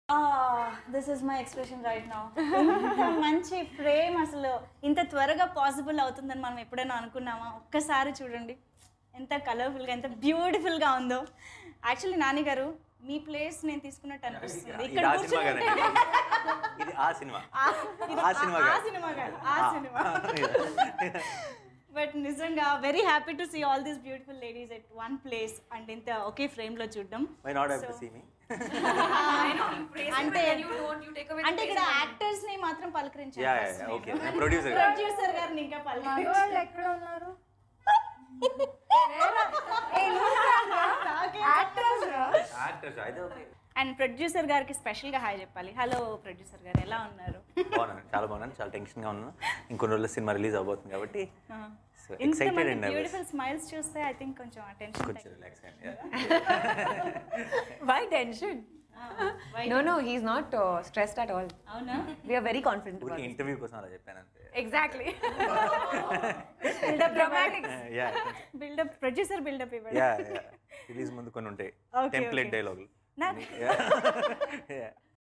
This is my expression right now ఇంత మంచి frame అసలు ఇంత త్వరగా పాసిబుల్ అవుతుందని మనం ఎప్పుడైనా అనుకున్నామా ఒక్కసారి చూడండి ఎంత కలర్ఫుల్గా ఎంత బ్యూటిఫుల్గా ఉందో యాక్చువల్లీ నాని గారు మీ ప్లేస్ నేను తీసుకున్నట్టు అనిపిస్తుంది ఇది ఇక్కడ ఆ సినిమా కూర్చుంటే కదండి ఇది ఆ సినిమా ఆ- ఇది ఆ సినిమా ఆ కాదు. సినిమా కాదు ఆ సినిమా బట్ నిజంగా very happy to see all these beautiful ladies at one place and ఇంత ఒకే ఫ్రేమ్ లో చూడడం my not have to see me అంటే you don't, you take away అంటే ఇక్కడ యాక్టర్స్ ని మాత్రం పలకరించారు yeah yeah okay producer producer గారిని ఇంకా పలకరించారు మగవాళ్ళు ఎక్కడ ఉన్నారు యాక్టర్స్ అయితే ఓకే అండ్ ప్రొడ్యూసర్ గారికి స్పెషల్ గా హాయ్ చెప్పాలి హలో ప్రొడ్యూసర్ గారు ఎలా ఉన్నారు బాగున్నాను చాలా బాగున్నాను చాలా టెన్షన్గా ఉన్నాను ఇంకొన్ని రోజుల్లో సినిమా రిలీజ్ అవబోతుంది కాబట్టి సో ఇంత ఎక్సైటెడ్ అండ్ బ్యూటిఫుల్ స్మైల్స్ చూస్తే ఐ థింక్ కొంచెం అటెన్షన్ కొంచెం రిలాక్స్ అయ్యండి Why tension? No, no, he's not uh, stressed at all. అవునా We are very confident about ఊరికి it. ఇంటర్వ్యూ కోసం అలా చెప్పాను అంతే Exactly. Dramatics. Yeah buildup producer buildup ఇవ్వండి యా రిలీజ్ ముందు కొన్ని ఉంటాయి Okay, టెంప్లెట్ okay. డైలాగులు నాకు Yeah.